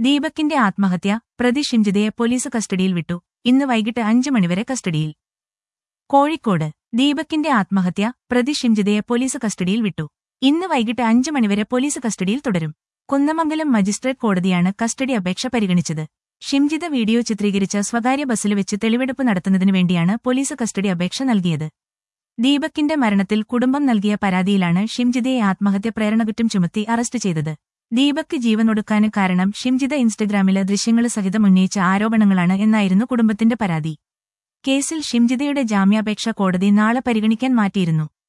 ദീപകിന്റെ ആത്മഹത്യ പ്രതി ഷിംജിതയെ പോലീസ് കസ്റ്റഡിയിൽ വിട്ടു ഇന്ന് വൈകിട്ട് അഞ്ച് മണിവരെ കസ്റ്റഡിയിൽ കോഴിക്കോട് ദീപകിന്റെ ആത്മഹത്യ പ്രതി ഷിംജിതയെ പോലീസ് കസ്റ്റഡിയിൽ വിട്ടു ഇന്ന് വൈകിട്ട് അഞ്ച് മണിവരെ പോലീസ് കസ്റ്റഡിയിൽ തുടരും കുന്നമംഗലം മജിസ്ട്രേറ്റ് കോടതിയാണ് കസ്റ്റഡി അപേക്ഷ പരിഗണിച്ചത് ഷിംജിത വീഡിയോ ചിത്രീകരിച്ച സ്വകാര്യ ബസ്സിൽ വെച്ച് തെളിവെടുപ്പ് നടത്തുന്നതിനു വേണ്ടിയാണ് പോലീസ് കസ്റ്റഡി അപേക്ഷ നൽകിയത് ദീപകിന്റെ മരണത്തിൽ കുടുംബം നൽകിയ പരാതിയിലാണ് ഷിംജിതയെ ആത്മഹത്യ പ്രേരണകുറ്റം ചുമത്തി അറസ്റ്റ് ചെയ്തത് ദീപക് ജീവനൊടുക്കാന് കാരണം ഷിംജിത ഇൻസ്റ്റഗ്രാമിലെ ദൃശ്യങ്ങൾ സഹിതം ഉന്നയിച്ച ആരോപണങ്ങളാണ് എന്നായിരുന്നു കുടുംബത്തിന്റെ പരാതി കേസിൽ ഷിംജിതയുടെ ജാമ്യാപേക്ഷ കോടതി നാളെ പരിഗണിക്കാൻ മാറ്റിയിരുന്നു